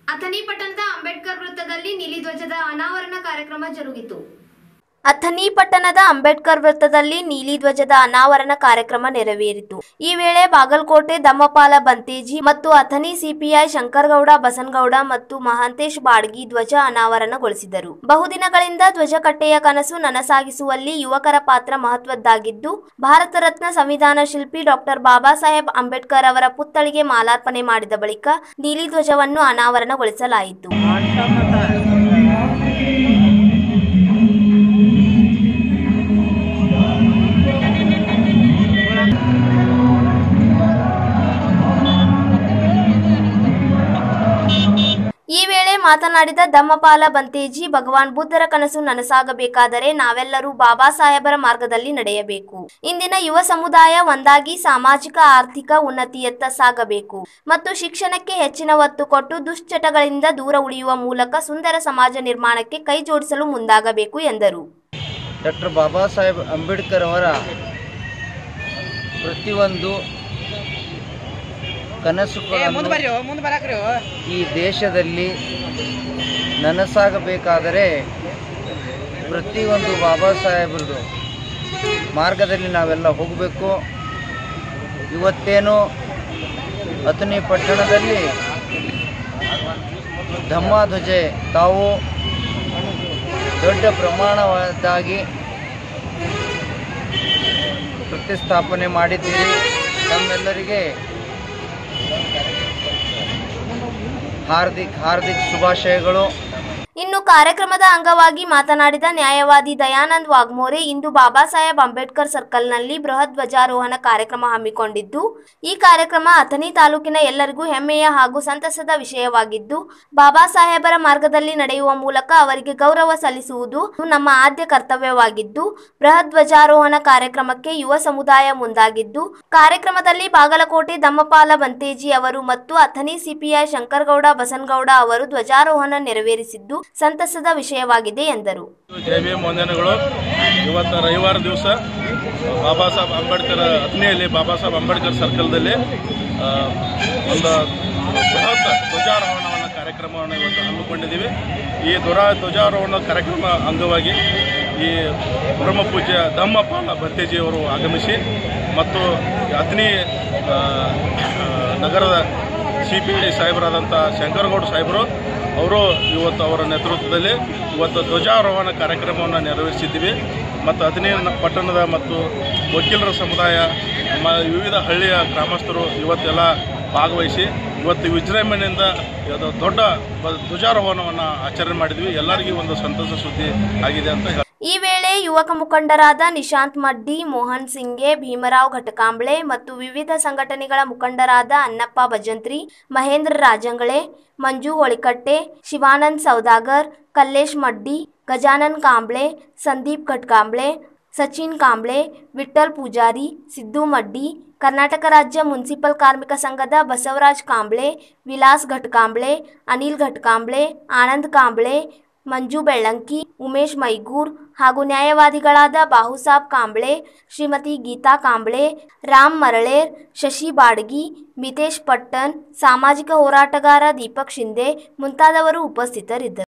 ಅಥಣಿ ಪಟ್ಟಣದ ಅಂಬೇಡ್ಕರ್ ವೃತ್ತದಲ್ಲಿ ನೀಲಿ ಧ್ವಜದ ಅನಾವರಣ ಕಾರ್ಯಕ್ರಮ ಜರುಗಿತು ಅಥಣಿ ಪಟ್ಟಣದ ಅಂಬೇಡ್ಕರ್ ವೃತ್ತದಲ್ಲಿ ನೀಲಿ ಧ್ವಜದ ಅನಾವರಣ ಕಾರ್ಯಕ್ರಮ ನೆರವೇರಿತು ಈ ವೇಳೆ ಬಾಗಲಕೋಟೆ ದಮ್ಮಪಾಲ ಬಂತೇಜಿ ಮತ್ತು ಅಥಣಿ ಸಿಪಿಐ ಶಂಕರಗೌಡ ಬಸನಗೌಡ ಮತ್ತು ಮಹಾಂತೇಶ್ ಬಾಡ್ಗಿ ಧ್ವಜ ಅನಾವರಣಗೊಳಿಸಿದರು ಬಹುದಿನಗಳಿಂದ ಧ್ವಜಕಟ್ಟೆಯ ಕನಸು ನನಸಾಗಿಸುವಲ್ಲಿ ಯುವಕರ ಪಾತ್ರ ಮಹತ್ವದ್ದಾಗಿದ್ದು ಭಾರತ ರತ್ನ ಸಂವಿಧಾನ ಶಿಲ್ಪಿ ಡಾಕ್ಟರ್ ಬಾಬಾ ಸಾಹೇಬ್ ಅಂಬೇಡ್ಕರ್ ಅವರ ಪುತ್ಥಳಿಗೆ ಮಾಲಾರ್ಪಣೆ ಮಾಡಿದ ಬಳಿಕ ನೀಲಿ ಧ್ವಜವನ್ನು ಅನಾವರಣಗೊಳಿಸಲಾಯಿತು ಈ ವೇಳೆ ಮಾತನಾಡಿದ ದಮ್ಮಪಾಲ ಬಂತೇಜಿ ಭಗವಾನ್ ಬುದ್ಧರ ಕನಸು ನನಸಾಗಬೇಕಾದರೆ ನಾವೆಲ್ಲರೂ ಬಾಬಾ ಸಾಹೇಬರ ಮಾರ್ಗದಲ್ಲಿ ನಡೆಯಬೇಕು ಇಂದಿನ ಯುವ ಸಮುದಾಯ ಒಂದಾಗಿ ಸಾಮಾಜಿಕ ಆರ್ಥಿಕ ಉನ್ನತಿಯತ್ತ ಸಾಗಬೇಕು ಮತ್ತು ಶಿಕ್ಷಣಕ್ಕೆ ಹೆಚ್ಚಿನ ಒತ್ತು ಕೊಟ್ಟು ದುಶ್ಚಟಗಳಿಂದ ದೂರ ಉಳಿಯುವ ಮೂಲಕ ಸುಂದರ ಸಮಾಜ ನಿರ್ಮಾಣಕ್ಕೆ ಕೈ ಜೋಡಿಸಲು ಮುಂದಾಗಬೇಕು ಎಂದರು ಡಾಕ್ಟರ್ ಬಾಬಾ ಸಾಹೇಬ್ ಅಂಬೇಡ್ಕರ್ ಅವರ ಪ್ರತಿಯೊಂದು ಕನಸುಗಳನ್ನು ಈ ದೇಶದಲ್ಲಿ ನನಸಾಗಬೇಕಾದರೆ ಪ್ರತಿಯೊಂದು ಬಾಬಾ ಸಾಹೇಬ್ರದ್ದು ಮಾರ್ಗದಲ್ಲಿ ನಾವೆಲ್ಲ ಹೋಗಬೇಕು ಇವತ್ತೇನು ಅಥಣಿ ಪಟ್ಟಣದಲ್ಲಿ ಧಮ್ಮಾಧ್ವಜೆ ತಾವು ದೊಡ್ಡ ಪ್ರಮಾಣವಾದಾಗಿ ಪ್ರತಿಸ್ಥಾಪನೆ ಮಾಡಿದ್ದೀರಿ ನಮ್ಮೆಲ್ಲರಿಗೆ ಹಾರ್ದಿಕ್ ಹಾರ್ದಿಕ್ ಶುಭಾಶಯಗಳು ಇನ್ನು ಕಾರ್ಯಕ್ರಮದ ಅಂಗವಾಗಿ ಮಾತನಾಡಿದ ನ್ಯಾಯವಾದಿ ದಯಾನಂದ್ ವಾಗ್ಮೋರೆ ಇಂದು ಬಾಬಾ ಸಾಹೇಬ್ ಅಂಬೇಡ್ಕರ್ ಸರ್ಕಲ್ನಲ್ಲಿ ಬೃಹತ್ ಧ್ವಜಾರೋಹಣ ಕಾರ್ಯಕ್ರಮ ಹಮ್ಮಿಕೊಂಡಿದ್ದು ಈ ಕಾರ್ಯಕ್ರಮ ಅಥಣಿ ತಾಲೂಕಿನ ಎಲ್ಲರಿಗೂ ಹೆಮ್ಮೆಯ ಹಾಗೂ ಸಂತಸದ ವಿಷಯವಾಗಿದ್ದು ಬಾಬಾ ಸಾಹೇಬರ ಮಾರ್ಗದಲ್ಲಿ ನಡೆಯುವ ಮೂಲಕ ಅವರಿಗೆ ಗೌರವ ಸಲ್ಲಿಸುವುದು ನಮ್ಮ ಆದ್ಯ ಕರ್ತವ್ಯವಾಗಿದ್ದು ಬೃಹತ್ ಧ್ವಜಾರೋಹಣ ಕಾರ್ಯಕ್ರಮಕ್ಕೆ ಯುವ ಸಮುದಾಯ ಮುಂದಾಗಿದ್ದು ಕಾರ್ಯಕ್ರಮದಲ್ಲಿ ಬಾಗಲಕೋಟೆ ದಮ್ಮಪಾಲ ಬಂತೇಜಿ ಅವರು ಮತ್ತು ಅಥಣಿ ಸಿಪಿಐ ಶಂಕರಗೌಡ ಬಸನಗೌಡ ಅವರು ಧ್ವಜಾರೋಹಣ ನೆರವೇರಿಸಿದ್ದು ಸಂತಸದ ವಿಷಯವಾಗಿದೆ ಎಂದರು ಜೈ ಭೀಮ್ ವಂದನೆಗಳು ಇವತ್ತು ರವಿವಾರ ದಿವಸ ಬಾಬಾ ಸಾಹೇಬ್ ಅಂಬೇಡ್ಕರ್ ಹತ್ತನೆಯಲ್ಲಿ ಬಾಬಾ ಸಾಹೇಬ್ ಅಂಬೇಡ್ಕರ್ ಸರ್ಕಲ್ದಲ್ಲಿ ಆ, ಒಂದು ಬೃಹತ್ ಧ್ವಜಾರೋಹಣವನ್ನು ಕಾರ್ಯಕ್ರಮವನ್ನು ಇವತ್ತು ಹಮ್ಮಿಕೊಂಡಿದ್ದೀವಿ ಈ ಧ್ವರ ಧ್ವಜಾರೋಹಣ ಕಾರ್ಯಕ್ರಮ ಅಂಗವಾಗಿ ಈ ಪರಮ ಪೂಜ್ಯ ಧಮ್ಮಪಾಲ ಭತ್ತೇಜಿಯವರು ಆಗಮಿಸಿ ಮತ್ತು ಹತ್ತನೇ ನಗರದ ಸಿ ಪಿ ಐ ಸಾಹೇಬರಾದಂಥ ಶಂಕರಗೌಡ ಸಾಹೇಬರು ಅವರು ಇವತ್ತು ಅವರ ನೇತೃತ್ವದಲ್ಲಿ ಇವತ್ತು ಧ್ವಜಾರೋಹಣ ಕಾರ್ಯಕ್ರಮವನ್ನು ನೆರವೇರಿಸಿದ್ದೀವಿ ಮತ್ತು ಹದಿನೇ ಪಟ್ಟಣದ ಮತ್ತು ವಕೀಲರ ಸಮುದಾಯ ಮ ವಿವಿಧ ಹಳ್ಳಿಯ ಗ್ರಾಮಸ್ಥರು ಇವತ್ತೆಲ್ಲ ಭಾಗವಹಿಸಿ ಇವತ್ತು ವಿಜೃಂಭಣೆಯಿಂದ ಇದು ದೊಡ್ಡ ಬ- ಧ್ವಜಾರೋಹಣವನ್ನು ಆಚರಣೆ ಮಾಡಿದ್ವಿ ಎಲ್ಲರಿಗೂ ಒಂದು ಸಂತಸ ಸುದ್ದಿ ಆಗಿದೆ ಅಂತ ಹೇಳ್ತೀನಿ. ಈ ವೇಳೆ ಯುವಕ ಮುಖಂಡರಾದ ನಿಶಾಂತ್ ಮಡ್ಡಿ ಮೋಹನ್ ಸಿಂಗೆ ಭೀಮರಾವ್ ಘಟಕಾಂಬ್ಳೆ ಮತ್ತು ವಿವಿಧ ಸಂಘಟನೆಗಳ ಮುಖಂಡರಾದ ಅನ್ನಪ್ಪ ಭಜಂತ್ರಿ ಮಹೇಂದ್ರ ರಾಜಂಗಳೆ ಮಂಜು ಹೊಳಿಕಟ್ಟೆ ಶಿವಾನಂದ್ ಸೌದಾಗರ್ ಕಲ್ಲೇಶ್ ಮಡ್ಡಿ ಗಜಾನನ್ ಕಾಂಬ್ಳೆ ಸಂದೀಪ್ ಘಟ್ಕಾಂಬ್ಳೆ ಸಚಿನ್ ಕಾಂಬ್ಳೆ ವಿಠ್ಠಲ್ ಪೂಜಾರಿ ಸಿದ್ದು ಮಡ್ಡಿ ಕರ್ನಾಟಕ ರಾಜ್ಯ ಮುನ್ಸಿಪಲ್ ಕಾರ್ಮಿಕ ಸಂಘದ ಬಸವರಾಜ್ ಕಾಂಬ್ಳೆ ವಿಲಾಸ್ ಘಟ್ಕಾಂಬ್ಳೆ ಅನಿಲ್ ಘಟ್ಕಾಂಬ್ಳೆ ಆನಂದ್ ಕಾಂಬ್ಳೆ ಮಂಜು ಬೆಳ್ಳಂಕಿ ಉಮೇಶ್ ಮೈಗೂರ್ ಹಾಗೂ ನ್ಯಾಯವಾದಿಗಳಾದ ಬಾಹುಸಾಬ್ ಕಾಂಬ್ಳೆ ಶ್ರೀಮತಿ ಗೀತಾ ಕಾಂಬ್ಳೆ ರಾಮ್ ಮರಳೇರ್ ಶಶಿ ಬಾಡ್ಗಿ ಮಿತೇಶ್ ಪಟ್ಟಣ್ ಸಾಮಾಜಿಕ ಹೋರಾಟಗಾರ ದೀಪಕ್ ಶಿಂದೆ ಮುಂತಾದವರು ಉಪಸ್ಥಿತರಿದ್ದರು